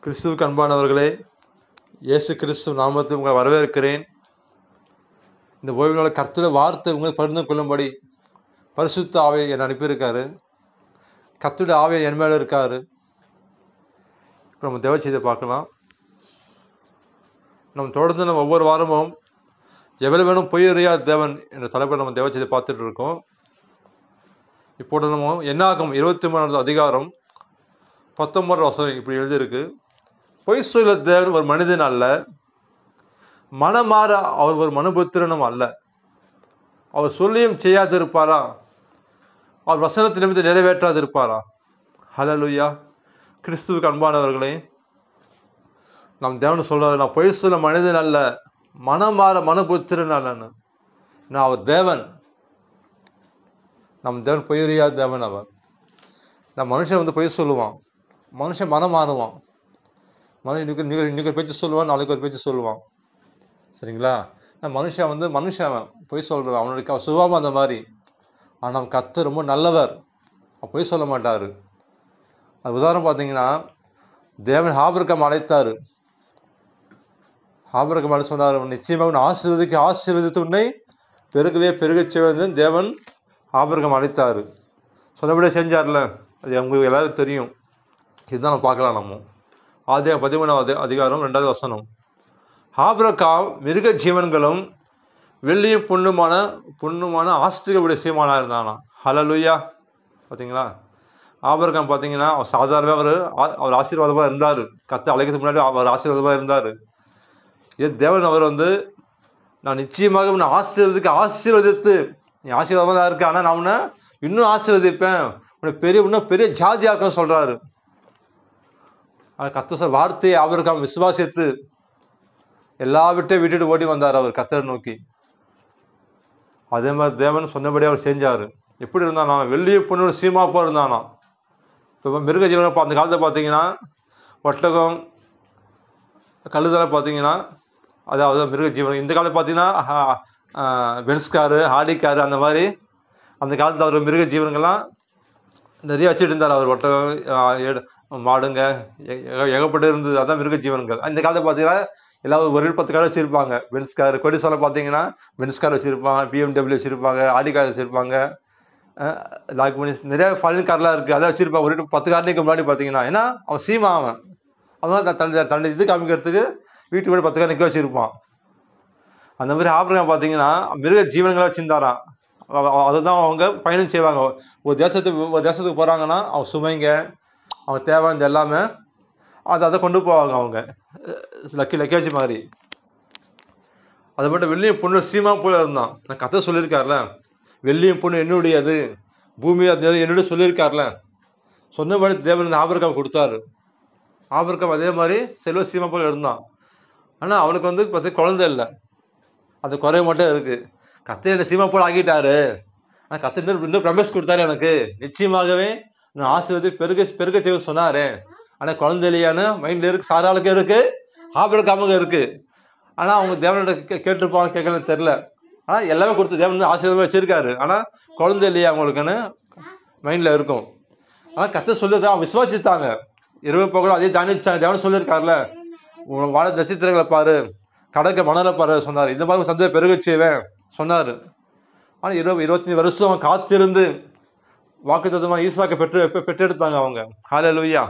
கிறிஸ்துவுக்கு அன்பானவர்களே இயேசு கிறிஸ்து நாமத்தை உங்களை வரவேற்கிறேன் இந்த ஓய்வு நாள் கர்த்தர வார்த்தை உங்களை பகிர்ந்து கொள்ளும்படி பரிசுத்த ஆவை என்னை அனுப்பியிருக்காரு கர்த்தருடைய ஆவை என் மேலே இருக்காரு இப்போ நம்ம தேவ செய்தியை பார்க்கலாம் நம்ம தொடர்ந்து நம்ம ஒவ்வொரு வாரமும் எவ்வளவு வேணும் பொய் அறியா தேவன் என்ற தலைப்பில் நம்ம தேவ செய்தியை பார்த்துட்டு இருக்கோம் இப்போது நம்ம என்னாகும் இருபத்தி மூணாவது அதிகாரம் பத்தொன்பது வசனம் இப்படி எழுதியிருக்கு பொய் சொல்ல தேவன் ஒரு மனிதன் அல்ல மனமாற அவர் ஒரு மனுபுத்திரனும் அல்ல அவர் சொல்லியும் செய்யாதிருப்பாரா அவர் வசனத்தை நிமித்து நிறைவேற்றாதிருப்பாரா ஹலலுயா கிறிஸ்துவுக்கு அன்பானவர்களே நம் தேவன் சொல்றாரு நான் பொய் சொல்ல மனிதன் அல்ல மனமாற மனுபுத்திரன் அல்லன்னு நான் அவர் தேவன் நம் தேவன் பொய்யறியா தேவன் அவர் நான் மனுஷன் வந்து பொய் சொல்லுவான் மனுஷன் மனம் மாறுவான் மனுஷன் இன்னைக்கு இன்னைக்கு இன்னைக்கு ஒரு பேச்சு சொல்லுவான் நாளைக்கு ஒரு பேச்சு சொல்லுவான் சரிங்களா நான் மனுஷன் வந்து மனுஷன் அவன் பொய் சொல்கிறவன் அவனுடைய சுபாவம் அந்த மாதிரி ஆனால் கத்து ரொம்ப நல்லவர் அவன் பொய் சொல்ல மாட்டார் அது உதாரணம் பார்த்தீங்கன்னா தேவன் ஹாபிரக்கம் அழைத்தார் ஹாபிரக்கம் அழை சொன்னார் நிச்சயமாக உன்னை ஆசீர்வதிக்கு ஆசீர்வதித்து உன்னை பெருகவே பெருகச் செய்வது தேவன் ஆபிரகம் அழைத்தார் சொன்னபடியே செஞ்சார்ல அது உங்களுக்கு எல்லாருக்கும் தெரியும் இதுதான் நம்ம பார்க்கலாம் நம்ம ஆதியா பதிமூணாவது அதிகாரம் ரெண்டாவது வசனம் ஆபிரகாம் மிருக ஜீவன்களும் வெள்ளியும் புண்ணுமான புண்ணுமான ஆஸ்திகளுடைய சீமானா இருந்தானா ஹலலுயா பார்த்தீங்களா ஆபிரகாம் பார்த்தீங்கன்னா அவர் சாதாரணமாக அவர் ஆ- அவர் ஆசீர்வாதமாக இருந்தார் கத்து அழைக்கிறதுக்கு முன்னாடி அவர் ஆசீர்வாதமாக இருந்தார் இது தேவன் அவர் வந்து நான் நிச்சயமாக உன்னை ஆசீர்வதிக்கு ஆசீர்வதித்து நீ ஆசீர்வாதமாக தான் இருக்க ஆனால் நான் உன்னை இன்னும் ஆசீர்வதிப்பேன் உன்னை பெரிய இன்னும் பெரிய ஜாதியாக்க சொல்கிறாரு அது கத்த சொல் வார்த்தையை அவருக்கு விசுவாசித்து எல்லா விட்டையும் விட்டுட்டு ஓடி வந்தார் அவர் கத்தரை நோக்கி அதே மாதிரி தேவன் சொன்னபடி அவர் செஞ்சார் எப்படி இருந்தானா வெள்ளிய பொண்ணு சீமா போ இருந்தானா இப்போ மிருக ஜீவனை பா- அந்த காலத்தில் பார்த்தீங்கன்னா ஒட்டகம் கழுதலை பார்த்தீங்கன்னா அதாவது மிருக ஜீவன் இந்த காலத்தில் பார்த்தீங்கன்னா பென்ஸ்காரு ஹாடிக்காரு அந்த மாதிரி அந்த காலத்தில் அவர் மிருக ஜீவன்கள்லாம் நிறைய வச்சுட்டு இருந்தார் அவர் ஒட்டகம் ஆ, ஏடு- மாடுங்க எ- ஏக- ஏகப்பட்டு இருந்தது அதான் மிருக ஜீவன்கள் இந்த காலத்தில் பார்த்தீங்கன்னா எல்லாரும் ஒரு பத்து கார் வச்சுருப்பாங்க பென்ஸ்கார் கொடிசாலை பார்த்தீங்கன்னா பென்ஸ்கார் வச்சுருப்பாங்க பிஎம்டபிள்யூ வச்சுருப்பாங்க ஆடி கார் வச்சுருப்பாங்க டாக்குமெண்ட்ஸ் நிறைய ஃபாரின் கார்லாம் இருக்குது அதை வச்சுருப்பாங்க ஒரு பத்து காரணிக்கு முன்னாடி பார்த்தீங்கன்னா ஏன்னா அவன் சீமா அவன் அவன் தான் தன் தன் இது காமிக்கிறதுக்கு வீட்டு வீடு பத்து கார் நிற்க வச்சுருப்பான் அந்த மாதிரி ஆபிரகாம் பார்த்தீங்கன்னா மிருக ஜீவன்களை வச்சுருந்தாராம் அதுதான் அவங்க பயணம் செய்வாங்க ஒரு தேசத்துக்கு ஒரு தேசத்துக்கு போகிறாங்கன்னா அவங்க சுமைங்க அவங்க தேவையானது எல்லாமே அதை அதை கொண்டு போவாங்க அவங்க லக்கி லக்கேஜ் மாதிரி அது மட்டும் வெள்ளியும் பொண்ணு சீமா போல இருந்தான் நான் கதை சொல்லியிருக்கார்ல வெள்ளியும் பொண்ணு என்னுடையது பூமி அது என்னுடைய சொல்லியிருக்கார்ல சொன்னபடி தேவன் ஆபிரகாம் கொடுத்தாரு ஆபிரகாம் அதே மாதிரி செல்வ சீமா போல இருந்தான் ஆனால் அவனுக்கு வந்து பார்த்து குழந்தை இல்லை அது குறைய மட்டும் இருக்குது கத்தை என்ன சீமா போல் ஆக்கிட்டாரு ஆனால் கத்தை இன்னும் இன்னும் பிரமேஷ் கொடுத்தாரு எனக்கு நிச்சயமாகவே நான் ஆசீர்வதி பெருக பெருக செய்ய சொன்னாரு ஆனால் குழந்தை இல்லையான்னு மைண்டில் இருக்கு சாராளுக்கு இருக்கு ஆபிரகாமுக்கு இருக்கு ஆனால் அவங்க தேவனோட கே கேட்டிருப்பாங்க கேட்கலன்னு தெரில ஆனால் எல்லாமே கொடுத்து தேவன் வந்து ஆசீர்வாதமாக வச்சிருக்காரு ஆனால் குழந்தை இல்லையா அவங்களுக்குன்னு மைண்டில் இருக்கும் ஆனால் கத்தை சொல்லி தான் விசுவாசித்தாங்க இரவு பகலும் அதே தானிச்சாங்க தேவன் சொல்லியிருக்காருல உன் வாழ நட்சத்திரங்களை பாரு கடற்க மணலை பாரு சொன்னார் இந்த மாதிரி சந்தை பெருக செய்வேன் சொன்னார் ஆனால் இருபது இருபத்தஞ்சி வருஷம் காத்திருந்து வாக்குத்தத்தமாக ஈசாக்கை பெற்று பெ- பெற்றெடுத்தாங்க அவங்க ஹalleluya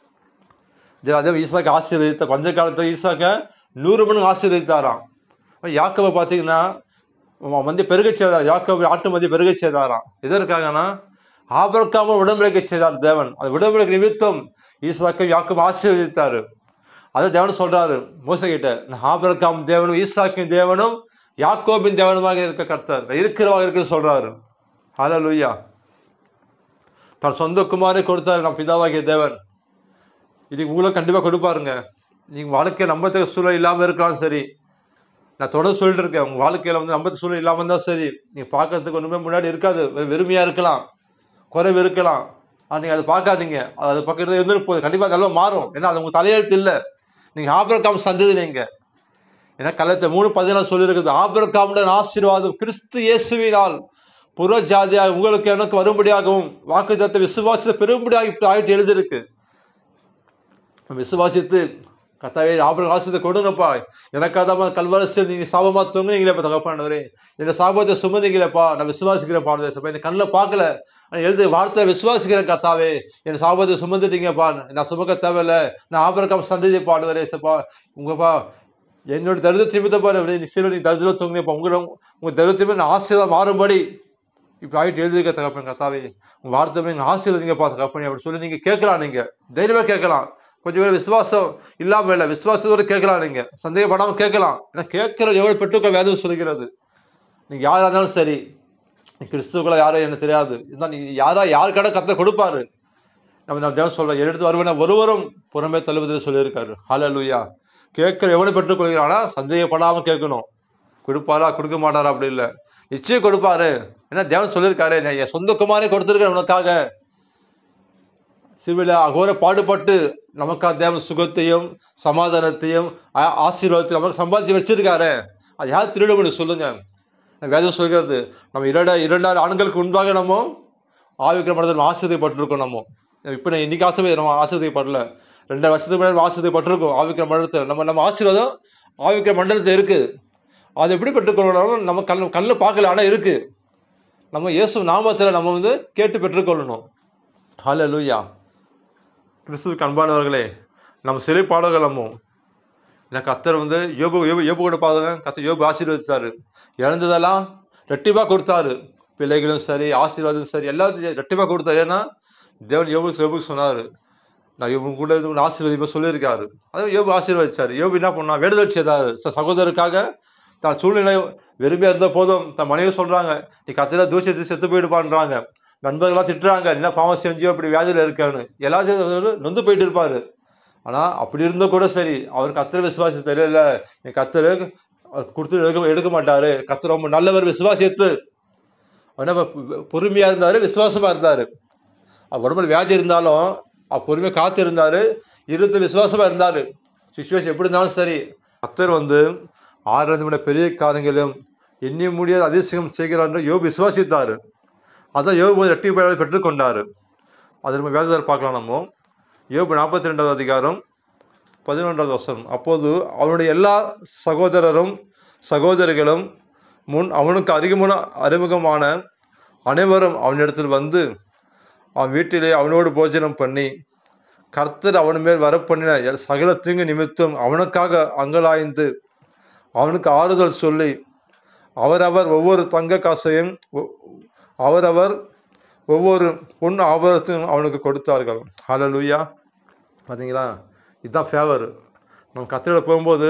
இதே அதே ஈசாக்கு ஆசீர்வதித்த பஞ்ச காலத்தில் ஈசாக்க நூறு மணி ஆசீர்வதித்தாராம் யாக்கோவை பார்த்தீங்கன்னா அவன் வந்து பெருகச் செய்தார் யாக்கோவை ஆட்டு மதி பெருகச் செய்தாராம் எதற்காகனா ஆபரக்காமல் உடம்புழைக்க செய்தார் தேவன் அந்த உடம்புழைக்க நிமித்தம் ஈசாக்கை யாக்கோவை ஆசீர்வதித்தார் அதை தேவன் சொல்றாரு மோசை கிட்ட நான் ஆபரக்காம் தேவனும் ஈசாக்கின் தேவனும் யாக்கோபின் தேவனுமாக இருக்க கர்த்தர் நான் இருக்கிறவாக இருக்குன்னு சொல்றாரு ஹalleluya தன் சொந்த குமாரை கொடுத்தாரு நம் பிதாவாகிய தேவன் இது உங்களுக்கு கண்டிப்பாக கொடுப்பாருங்க நீங்கள் வாழ்க்கையை நம்பத்துக்கு சூழல் இல்லாமல் இருக்கலாம் சரி நான் தொடர்ந்து சொல்லிட்டு இருக்கேன் உங்கள் வாழ்க்கையில் வந்து நம்பத்து சூழல் இல்லாமல் இருந்தால் சரி நீங்கள் பார்க்கறதுக்கு ஒன்றுமே முன்னாடி இருக்காது வெறும் வெறுமையாக இருக்கலாம் குறைவு இருக்கலாம் ஆனால் நீங்கள் அதை பார்க்காதீங்க அது அது பக்கத்தில் இருந்துட்டு போகுது கண்டிப்பாக நல்லா மாறும் ஏன்னா அது உங்கள் தலையெழுத்து இல்லை நீங்கள் ஆபிரகாம் சந்ததி நீங்கள் ஏன்னா கலத்தை மூணு பதினாறு சொல்லியிருக்குது ஆபிரகாமுடன் ஆசீர்வாதம் கிறிஸ்து இயேசுவினால் புற ஜாதியாக உங்களுக்கு எனக்கு வரும்படியாகவும் வாக்குத்தத்தை விசுவாசத்தை பெரும்படியாக இப்படி ஆயிட்டு எழுதியிருக்கு நம்ம விசுவாசித்து கத்தாவே ஆபரகம் ஆசிரியத்தை கொடுங்கப்பா எனக்காக கல்வரசு நீங்கள் சாபமாக தொங்குனீங்களேப்பா தகப்பானவரே என்னோட சாபத்தை சுமந்தீங்களேப்பா நான் விசுவாசிக்கிறேன் பாடுதேசப்பா இந்த கண்ணில் பார்க்கல நான் எழுதி வார்த்தை விசுவாசிக்கிறேன் கத்தாவே என் சாபத்தை சுமந்துட்டீங்கப்பா நான் சுமக்க தேவையில்ல நான் ஆபரகம் சந்ததி பாடுவரே சப்பா உங்கப்பா என்னோட தரித திமித்தப்பா நீ சில நீ தரிதிரம் தொங்குனேப்பா உங்களை உங்கள் தரித்திரமே நான் ஆசீர்வாதம் மாறும்படி இப்போ ஆகிட்டு எழுதிருக்க தகப்பன் கத்தாவே உங்கள் வார்த்தை நீங்கள் ஆசீர்வதிங்கப்பா தகப்பனே அப்படி சொல்லி நீங்கள் கேட்கலாம் நீங்கள் தைரியமாக கேட்கலாம் கொஞ்சம் கூட விசுவாசம் இல்லாமல் இல்லை விசுவாசத்தோடு கேட்கலாம் நீங்கள் சந்தேகப்படாமல் கேட்கலாம் ஏன்னா கேட்குற எவ்வளோ பெற்றுக்க வேதம் சொல்கிறது நீங்கள் யாராக இருந்தாலும் சரி நீ கிறிஸ்துக்களை யாரோ எனக்கு தெரியாது இருந்தால் நீ யாரா யார் கடை கத்த கொடுப்பாரு நம்ம நம்ம தேவன் சொல்ல எடுத்து வருவேன் ஒருவரும் புறமே தள்ளுவதில் சொல்லியிருக்காரு ஹால லூயா கேட்குற எவனை பெற்றுக்கொள்கிறானா சந்தேகப்படாமல் கேட்கணும் கொடுப்பாரா கொடுக்க மாட்டாரா அப்படி இல்லை நிச்சயம் கொடுப்பாரு ஏன்னா தேவன் சொல்லியிருக்காரு நான் என் சொந்த குமாரே கொடுத்துருக்கேன் உனக்காக சிறுவையில் அகோர பாடுபட்டு நமக்காக தேவன் சுகத்தையும் சமாதானத்தையும் ஆ- ஆசீர்வாதத்தையும் நமக்கு சம்பாதிச்சு வச்சிருக்காரு அது யார் திருட முடியும் சொல்லுங்க வேதம் சொல்கிறது நம்ம இரண்ட இரண்டாயிரம் ஆண்களுக்கு முன்பாக நம்ம ஆவிக்கிற மனதில் ஆசிரியப்பட்டிருக்கோம் நம்ம இப்போ நான் இன்னைக்கு ஆசிரிய நம்ம ஆசிரியப்படல ரெண்டு வருஷத்துக்கு முன்னாடி ஆசிரியப்பட்டிருக்கோம் ஆவிக்கிற மண்டலத்தில் நம்ம நம்ம ஆசீர்வாதம் ஆவிக்கிற மண்டலத்தில் இருக்குது அது எப்படி பெற்றுக்கொள்ளணும் நம்ம கண் கண்ணில் பார்க்கல ஆனால் இருக்குது நம்ம இயேசு நாமத்தில் நம்ம வந்து கேட்டு பெற்றுக்கொள்ளணும் ஹalleluya லூயா கிறிஸ்துவுக்கு அன்பானவர்களே நம்ம சிலை பாடல்கள் நம்ம எனக்கு கத்தர் வந்து யோபு யோபு யோபு கூட பாருங்க கத்தர் யோபு ஆசீர்வதித்தாரு இழந்ததெல்லாம் ரெட்டிப்பாக கொடுத்தாரு பிள்ளைகளும் சரி ஆசீர்வாதம் சரி எல்லாத்தையும் ரெட்டிப்பாக கொடுத்தாரு ஏன்னா தேவன் யோபு யோபுக்கு சொன்னார் நான் யோபு கூட இது ஒன்று ஆசீர்வதிப்பாக சொல்லியிருக்காரு அதுவும் யோபு ஆசீர்வதிச்சார் யோபு என்ன பண்ணா வேண்டுதல் செய்தார் ச- சகோதரருக்காக தான் சூழ்நிலை வெறுமையாக இருந்த போதும் தன் மனைவி சொல்கிறாங்க நீ கத்திர தூசியத்தை செத்து போயிடுப்பான்றாங்க நண்பர்கள்லாம் திட்டுறாங்க என்ன பாவம் செஞ்சியோ இப்படி வியாதியில் இருக்கான்னு எல்லாத்தையும் நொந்து போயிட்டு இருப்பார் ஆனால் அப்படி இருந்தால் கூட சரி அவர் கத்திர விசுவாசி தெரியல என் கத்தர் கொடுத்து எடுக்க எடுக்க மாட்டார் கத்தர் ரொம்ப நல்லவர் விசுவாசித்து ஆனால் பொறுமையாக இருந்தார் விசுவாசமாக இருந்தார் உடம்புல வியாதி இருந்தாலும் அவர் பொறுமையாக காத்து இருந்தார் இருந்த விசுவாசமாக இருந்தார் சுச்சுவேஷன் எப்படி இருந்தாலும் சரி கத்தர் வந்து ஆறு விட பெரிய காரியங்களும் எண்ணி முடியாத அதிசயம் செய்கிறார் என்று யோபு விசுவாசித்தார் அதான் யோபு வந்து ரெட்டி பயனை பெற்றுக்கொண்டார் அது நம்ம வேதத்தில் பார்க்கலாம் நம்ம யோபு நாற்பத்தி ரெண்டாவது அதிகாரம் பதினொன்றாவது வசனம் அப்போது அவனுடைய எல்லா சகோதரரும் சகோதரிகளும் முன் அவனுக்கு அறிமுக அறிமுகமான அனைவரும் அவனிடத்தில் வந்து அவன் வீட்டிலே அவனோடு போஜனம் பண்ணி கர்த்தர் அவன் மேல் வரப்பண்ணின எல் சகல தீங்கு நிமித்தம் அவனுக்காக அங்கலாய்ந்து அவனுக்கு ஆறுதல் சொல்லி அவரவர் ஒவ்வொரு தங்க காசையும் ஒ- அவரவர் ஒவ்வொரு பொன் ஆபரத்தையும் அவனுக்கு கொடுத்தார்கள் ஹalleluya பார்த்தீங்களா இதுதான் ஃபேவர் நம்ம கத்திரில போகும்போது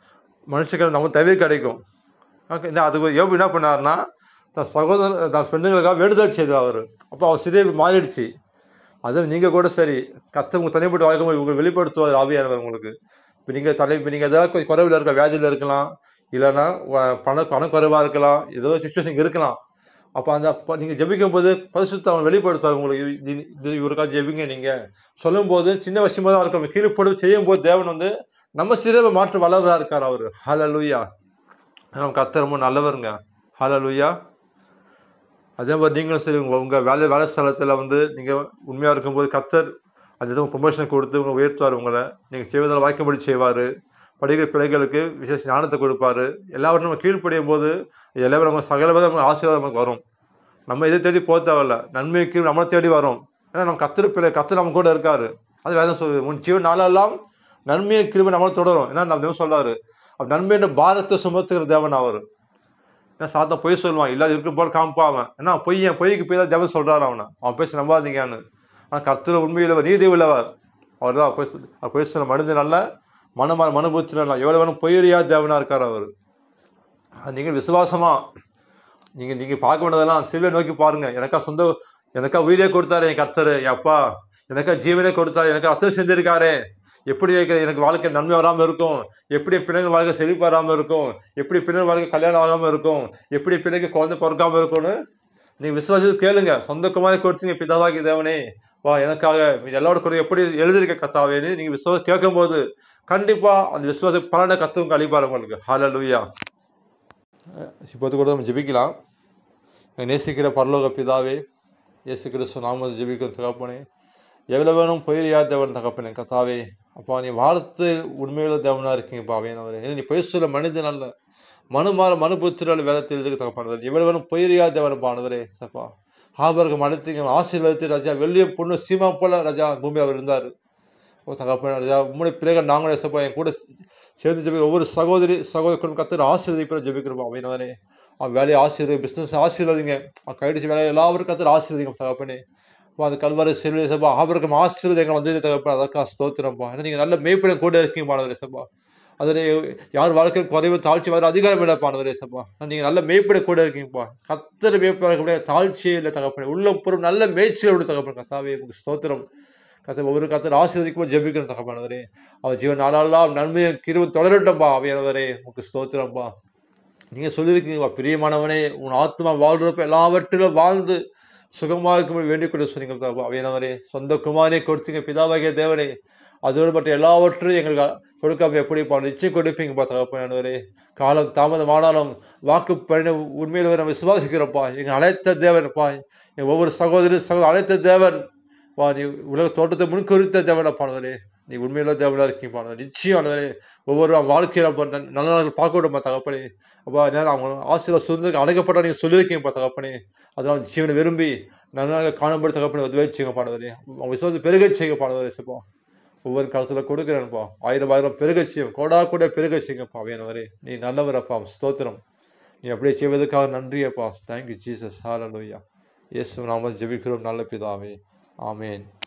மனுஷங்க நம்ம தேவை கிடைக்கும் ஓகே என்ன அதுக்கு யோபு என்ன பண்ணாருன்னா தன் சகோதர தன் ஃப்ரெண்டுங்களுக்காக வேண்டுதல் செய்தார் அவர் அப்போ அவர் சிறிய மாறிடுச்சு அது நீங்கள் கூட சரி கத்த உங்கள் தனிப்பட்ட வாழ்க்கை உங்களுக்கு வெளிப்படுத்துவார் ஆவியானவர் உங்களுக்கு இப்போ நீங்கள் தலை இப்போ நீங்கள் ஏதாவது கொஞ்சம் குறைவில் இருக்க வியாதியில் இருக்கலாம் இல்லைன்னா வ- பண பணக்குறைவாக இருக்கலாம் ஏதோ சுச்சுவேஷன் இருக்கலாம் அப்போ அந்த நீங்கள் ஜெபிக்கும் போது பரிசுத்த அவன் வெளிப்படுத்துவார் உங்களுக்கு இது- இது- இது இவருக்காக ஜெபிங்க நீங்கள் சொல்லும்போது சின்ன விஷயமா தான் இருக்கும் கீழே போட்டு செய்யும் போது தேவன் வந்து நம்ம சிறவை மாற்று வளவராக இருக்கார் அவர் ஹalleluya நம்ம கத்த ரொம்ப நல்லவருங்க ஹalleluya அதே மாதிரி நீங்களும் சரி உங்கள் உங்கள் வேலை வேலை ஸ்தலத்தில் வந்து நீங்கள் உண்மையாக இருக்கும்போது கத்தர் அந்த இது ப்ரொமோஷன் கொடுத்து உங்களை உயர்த்துவார் உங்களை நீங்கள் செய்வதில் வாய்க்கும்படி செய்வார் படிக்கிற பிள்ளைகளுக்கு விசேஷ ஞானத்தை கொடுப்பாரு எல்லாவற்றும் நம்ம கீழ்ப்படியும் போது எல்லாமே நம்ம சகல வித நம்ம ஆசீர்வாதம் நமக்கு வரும் நம்ம இதை தேடி போக தேவையில்ல நன்மைக்கு நம்மளை தேடி வரும் ஏன்னா நம்ம கத்திர பிள்ளை கத்து நம்ம கூட இருக்காரு அது வேதம் சொல்லுது உன் ஜீவன் நாளெல்லாம் நன்மையை கிருபை நம்மளை தொடரும் ஏன்னா நம்ம தேவன் சொல்றாரு அப்ப நன்மையான பாரத்தை சுமத்துகிற தேவன் அவர் ஏன்னா சாத்தம் பொய் சொல்லுவான் இல்லாத இருக்கும் போல காமிப்பான் அவன் ஏன்னா பொய்யன் பொய்க்கு போய் தான் தேவன் சொல்றாரு அவனை அவன் பேச நம்பாதீங்கன்னு ஆனால் கர்த்தர் உண்மையுள்ளவர் நீதி உள்ளவர் அவர் தான் பொய் சொல்லி- அவர் பொய் சொல்ல மனிதன் நல்ல மனமா மனுபூத்தி நல்லா எவ்வளோ வேணும் பொய்யறியா தேவனா இருக்கார் அவர் அது நீங்கள் விசுவாசமா நீங்கள் நீங்கள் பார்க்க வேண்டியதெல்லாம் சிலுவை நோக்கி பாருங்க எனக்கா சொந்த எனக்கா உயிரே கொடுத்தாரு என் கர்த்தர் என் அப்பா எனக்கா ஜீவனே கொடுத்தாரு எனக்கு அர்த்தம் செஞ்சிருக்காரு எப்படி இருக்கிற எனக்கு வாழ்க்கை நன்மை வராமல் இருக்கும் எப்படி என் பிள்ளைங்க வாழ்க்கை செழிப்பு வராமல் இருக்கும் எப்படி பிள்ளைங்க வாழ்க்கை கல்யாணம் ஆகாமல் இருக்கும் எப்படி பிள்ளைக்கு குழந்தை பிறக்காமல் இருக்கும்னு நீங்கள் விசுவாசத்தை கேளுங்க சொந்த குமாரி கொடுத்தீங்க பிதாவாகி தேவனே வா எனக்காக நீ எல்லாரோட குறை எப்படி எழுதியிருக்க கத்தாவேன்னு நீங்கள் விசுவாசம் கேட்கும்போது கண்டிப்பாக அந்த விசுவாச பலனை கத்தவங்க அழிப்பார் உங்களுக்கு ஹalleluya இப்போது கூட நம்ம ஜெபிக்கலாம் எங்களை நேசிக்கிற பரலோக பிதாவே இயேசு கிறிஸ்து நாமது ஜெபிக்கும் தகப்பனே எவ்வளோ வேணும் பொய்யா தேவன் தகப்பனே கத்தாவே அப்பா நீ வார்த்தை உண்மையுள்ள தேவனாக இருக்கீங்கப்பா அவையானவரே ஏன்னா நீ பொய் சொல்ல மனிதன் அல்ல மனு மாற மனு புத்திரால் வேதத்தில் எழுதுக்கு தகப்பானவர் இவ்வளவு வேணும் பொய்யா தேவன் பானவரே சப்பா ஆபருக்கு அனைத்தையும் ஆசீர்வாதத்தை ராஜா வெள்ளியும் பொண்ணு சீமா போல ராஜா பூமி அவர் இருந்தார் ஓ தகப்பன ராஜா உம்முடைய பிள்ளைகள் நாங்களும் சப்பா என் கூட சேர்ந்து ஜெபி ஒவ்வொரு சகோதரி சகோதரர்களும் கத்தர் ஆசீர்வதிப்பில் ஜெபிக்கிறோம் அவையினவரே அவன் வேலையை ஆசீர்வதி பிஸ்னஸ் ஆசீர்வதிங்க அவன் கைடிச்சு வேலையை எல்லாரும் கத்தர் ஆசீர்வதிங்க தகப்பனே அப்பா அந்த கல்வாரி செல்வி சபா ஆபருக்கும் ஆசீர்வதிங்க வந்தது தகப்பன அதற்காக ஸ்தோத்திரம்ப்பா ஏன்னா நீங்கள் நல்ல மேய்ப்படம் கூட இருக்கீங்க பானவரே சப்பா அதில் யார் வாழ்க்கை குறைவு தாழ்ச்சி வர அதிகாரம் இல்லை பானவரே சப்பா நீங்கள் நல்ல மேய்ப்பட கூட இருக்கீங்கப்பா கத்தர் மேய்ப்பட தாழ்ச்சியே இல்லை தகப்பனே உள்ள பொருள் நல்ல மேய்ச்சியில் உள்ள தகப்பன கத்தாவே உங்களுக்கு ஸ்தோத்திரம் கத்த ஒவ்வொரு கத்தர் ஆசீர்வதிக்கும் ஜெபிக்கிறோம் தகப்பானவரே அவர் ஜீவன் நாளெல்லாம் நன்மையும் கிருவும் தொடரட்டும்பா அவையானவரே உங்களுக்கு ஸ்தோத்திரம்ப்பா நீங்கள் சொல்லியிருக்கீங்கப்பா பிரியமானவனே உன் ஆத்மா வாழ்றப்ப எல்லாவற்றிலும் வாழ்ந்து சுகமாக இருக்கும்படி வேண்டிக் கொண்டு சொன்னீங்க தகப்பா. அவையானவரே சொந்த குமாரனை கொடுத்தீங்க பிதாவாகிய தேவனே அதோடு மட்டும் எல்லாவற்றையும் எங்களுக்கு கொடுக்காம எப்படிப்பா நிச்சயம் கொடுப்பீங்கப்பா தகப்பனவரே காலம் தாமதமானாலும் வாக்கு பண்ண உண்மையில் நம்ம விசுவாசிக்கிறோம்ப்பா எங்கள் அழைத்த தேவன்ப்பா எங்கள் ஒவ்வொரு சகோதரி சகோதரி அழைத்த தேவன் வா நீ உலக தோட்டத்தை முன்குறித்த தேவனப்பானவரே நீ உண்மையில தேவனாக இருக்கீங்க நிச்சயம் ஆண்டவரே ஒவ்வொரு வாழ்க்கையில் அப்போ நல்- நல்ல நாள் பார்க்க விடுமா தகப்பனே அப்பா நேரம் அவங்க ஆசீர்வாத சுதந்திரம் அழைக்கப்பட்ட நீங்கள் சொல்லியிருக்கீங்கப்பா தகப்பனே அதனால் ஜீவனை விரும்பி நல்லாக காணும்படி தகப்பனை உதவி செய்யுங்க பாடுவரே அவங்க விசுவாசம் பெருக செய்யுங்க பாடுவரே சப்பா ஒவ்வொரு காலத்தில் கொடுக்குறேன்ப்பா ஆயிரம் ஆயிரம் பெருக செய்யும் கோடா கூட பெருக செய்யுங்கப்பா அவையானவரே நீ நல்லவரப்பா ஸ்தோத்திரம் நீ அப்படியே செய்வதற்காக நன்றியப்பா தேங்க்யூ ஜீசஸ் ஹாலலூயா இயேசு நாம ஜெபிக்கிறோம் நல்ல பிதாவே ஆமேன்